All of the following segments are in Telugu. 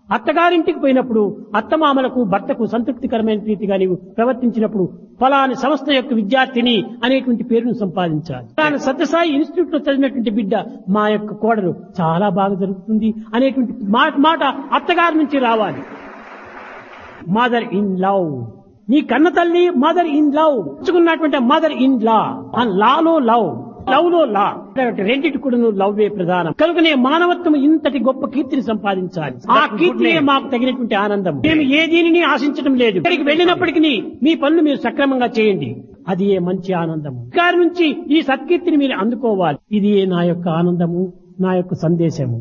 అత్తగారింటికి పోయినప్పుడు అత్తమామలకు భర్తకు సంతృప్తికరమైన రీతిగా నీవు ప్రవర్తించినప్పుడు ఫలాని సంస్థ యొక్క విద్యార్థిని అనేటువంటి పేరును సంపాదించాలి ఫలాని సత్యసాయి ఇన్స్టిట్యూట్ లో చదివినటువంటి బిడ్డ మా యొక్క కోడలు చాలా బాగా జరుగుతుంది అనేటువంటి మాట మాట అత్తగారి నుంచి రావాలి మదర్ ఇన్ లవ్ నీ కన్న తల్లి మదర్ ఇన్ లవ్ ఉంచుకున్నటువంటి మదర్ ఇన్ లా ఆ లాలో లవ్ లవ్ లో లా రెండింటి కూడా లవ్ వే ప్రధానం కనుకనే మానవత్వం ఇంతటి గొప్ప కీర్తిని సంపాదించాలి ఆ కీర్తినే మాకు తగినటువంటి ఆనందం మేము ఏ దీనిని ఆశించడం లేదు ఇక్కడికి వెళ్ళినప్పటికీ మీ పనులు మీరు సక్రమంగా చేయండి అది ఏ మంచి ఆనందము గారి నుంచి ఈ సత్కీర్తిని మీరు అందుకోవాలి ఇది ఏ నా యొక్క ఆనందము నా యొక్క సందేశము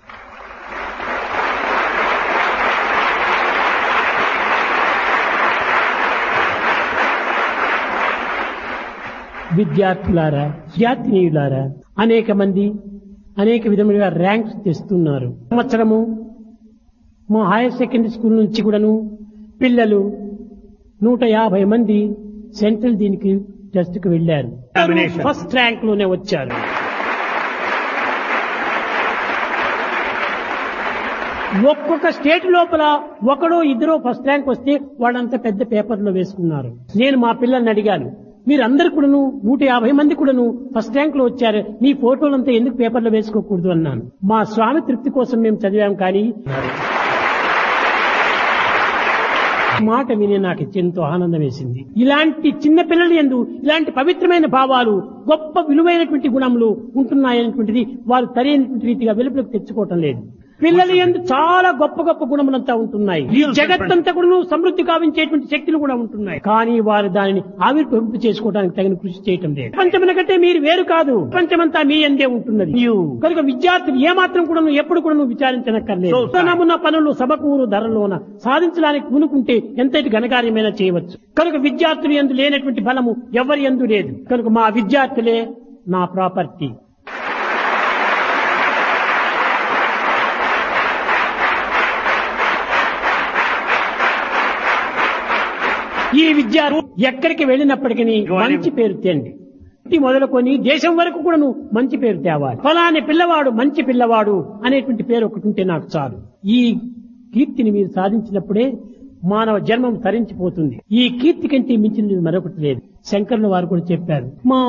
విద్యార్థులారా విద్యార్థినీయులారా అనేక మంది అనేక విధములుగా ర్యాంక్స్ తెస్తున్నారు సంవత్సరము మా హైయర్ సెకండరీ స్కూల్ నుంచి కూడాను పిల్లలు నూట యాభై మంది సెంట్రల్ దీనికి టెస్ట్ కు వెళ్లారు Examination. ఫస్ట్ ర్యాంక్ లోనే వచ్చారు ఒక్కొక్క స్టేట్ లోపల ఒకడో ఇద్దరో ఫస్ట్ ర్యాంక్ వస్తే వాళ్ళంతా పెద్ద పేపర్లో వేసుకున్నారు నేను మా పిల్లల్ని అడిగాను మీరందరు కూడాను నూట యాభై మంది కూడాను ఫస్ట్ ర్యాంక్ లో వచ్చారు మీ ఫోటోలంతా ఎందుకు పేపర్లో వేసుకోకూడదు అన్నాను మా స్వామి తృప్తి కోసం మేము చదివాం కానీ మాట విని నాకు ఎంతో ఆనందం వేసింది ఇలాంటి చిన్న పిల్లలు ఎందు ఇలాంటి పవిత్రమైన భావాలు గొప్ప విలువైనటువంటి గుణములు ఉంటున్నాయనేటువంటిది వారు సరైనటువంటి రీతిగా వెలుపులకు తెచ్చుకోవటం లేదు పిల్లలు ఎందు చాలా గొప్ప గొప్ప గుణములంతా ఉంటున్నాయి ఈ జగత్తంతా కూడా సమృద్ధి కావించేటువంటి శక్తులు కూడా ఉంటున్నాయి కానీ వారు దానిని ఆవిర్భవింపు చేసుకోవడానికి తగిన కృషి చేయటం లేదు ప్రపంచమున కంటే మీరు వేరు కాదు ప్రపంచమంతా మీ అందే ఉంటున్నది కనుక విద్యార్థులు ఏమాత్రం కూడా ఎప్పుడు కూడా విచారించనక్కర్లేదు So sad. నమున్న పనులు సభకూరు ధరలోన సాధించడానికి పూనుకుంటే ఎంతటి ఘనకార్యమైనా చేయవచ్చు కనుక విద్యార్థులు ఎందు లేనటువంటి బలము ఎవరి ఎందు లేదు కనుక మా విద్యార్థులే నా ప్రాపర్టీ ఈ విద్యార్థి ఎక్కడికి వెళ్ళినప్పటికీ మంచి పేరు తేండి ఇంటి మొదలుకొని దేశం వరకు కూడా నువ్వు మంచి పేరు తేవాలి ఫలాని పిల్లవాడు మంచి పిల్లవాడు అనేటువంటి పేరు ఒకటి ఉంటే నాకు చాలు ఈ కీర్తిని మీరు సాధించినప్పుడే మానవ జన్మం తరించిపోతుంది ఈ కీర్తి కంటే మించినది మరొకటి లేదు శంకర్ల వారు కూడా చెప్పారు మా